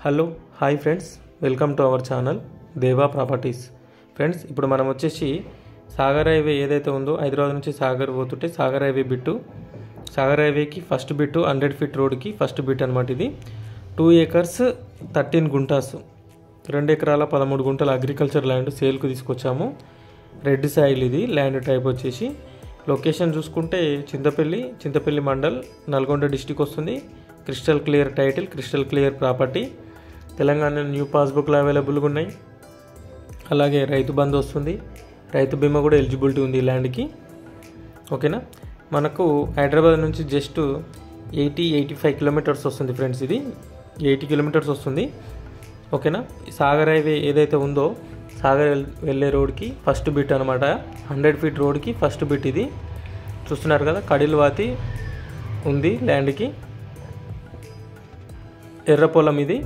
hello hi friends welcome to our channel Deva properties friends ఇప్పుడు మనం వచ్చేసి సాగర్ హైవే ఏదైతే ఉందో హైదరాబాద్ నుంచి సాగర్ పోతుంటే సాగర్ హైవే బిట్టు సాగర్ హైవేకి ఫస్ట్ బిట్టు హండ్రెడ్ ఫీట్ రోడ్కి ఫస్ట్ బిట్ అనమాట ఇది టూ ఏకర్స్ థర్టీన్ గుంటాస్ రెండు ఎకరాల పదమూడు గుంటల అగ్రికల్చర్ ల్యాండ్ సేల్కు తీసుకొచ్చాము రెడ్ సాయిల్ ఇది ల్యాండ్ టైప్ వచ్చేసి లొకేషన్ చూసుకుంటే చింతపల్లి చింతపల్లి మండల్ నల్గొండ డిస్టిక్ వస్తుంది crystal clear title crystal clear property Telangana new పాస్బుక్లు అవైలబుల్గా ఉన్నాయి అలాగే రైతు బంధు వస్తుంది రైతు బీమా కూడా ఎలిజిబిలిటీ ఉంది ఈ ల్యాండ్కి ఓకేనా మనకు హైదరాబాద్ నుంచి just eighty eighty five kilometres వస్తుంది ఫ్రెండ్స్ ఇది ఎయిటీ కిలోమీటర్స్ వస్తుంది ఓకేనా సాగర్ హైవే ఏదైతే ఉందో సాగర్ వెల్- వెళ్ళే రోడ్కి ఫస్ట్ బిట్ అనమాట హండ్రెడ్ ఫీట్ రోడ్కి ఫస్ట్ బిట్ ఇది చూస్తున్నారు కదా కడిల్వాతి ఉంది ల్యాండ్కి ఎర్ర పొలం ఇది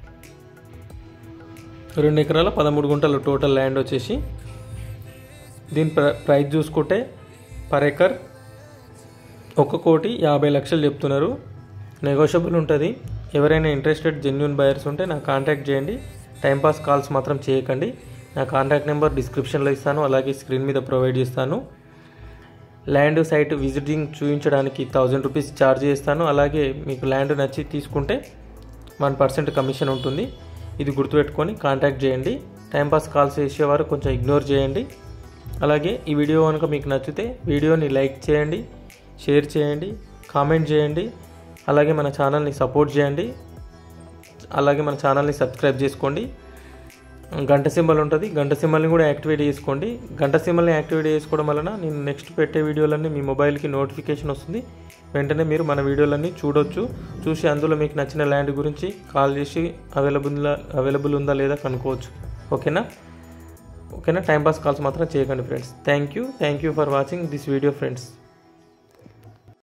రెండు ఎకరాల పదమూడు గుంటలు టోటల్ ల్యాండ్ వచ్చేసి దీని ప్ర ప్రైస్ చూసుకుంటే పర్ ఎకర్ ఒక కోటి యాభై లక్షలు చెప్తున్నారు నెగోషియబుల్ ఉంటుంది ఎవరైనా ఇంట్రెస్టెడ్ జెన్యున్ బయర్స్ ఉంటే నాకు కాంటాక్ట్ చేయండి టైంపాస్ కాల్స్ మాత్రం చేయకండి నా కాంటాక్ట్ నెంబర్ డిస్క్రిప్షన్లో ఇస్తాను అలాగే స్క్రీన్ మీద ప్రొవైడ్ చేస్తాను ల్యాండ్ సైట్ విజిటింగ్ చూపించడానికి థౌజండ్ రూపీస్ ఛార్జ్ చేస్తాను అలాగే మీకు ల్యాండ్ నచ్చి తీసుకుంటే వన్ పర్సెంట్ కమిషన్ ఉంటుంది ఇది గుర్తుపెట్టుకొని కాంటాక్ట్ చేయండి టైంపాస్ కాల్స్ చేసేవారు కొంచెం ఇగ్నోర్ చేయండి అలాగే ఈ వీడియో కనుక మీకు నచ్చితే వీడియోని లైక్ చేయండి షేర్ చేయండి కామెంట్ చేయండి అలాగే మన ఛానల్ని సపోర్ట్ చేయండి అలాగే మన ఛానల్ని సబ్స్క్రైబ్ చేసుకోండి గంట సింబల్ ఉంటుంది గంట సింబల్ని కూడా యాక్టివేట్ చేసుకోండి గంట సింబల్ని యాక్టివేట్ చేసుకోవడం వలన నేను నెక్స్ట్ పెట్టే వీడియోలన్నీ మీ మొబైల్కి నోటిఫికేషన్ వస్తుంది వెంటనే మీరు మన వీడియోలన్నీ చూడొచ్చు చూసి అందులో మీకు నచ్చిన ల్యాండ్ గురించి కాల్ చేసి అవైలబుల్ అవైలబుల్ ఉందా లేదా కనుక్కోవచ్చు ఓకేనా ఓకేనా టైంపాస్ కాల్స్ మాత్రం చేయకండి friends thank you thank you for watching this video friends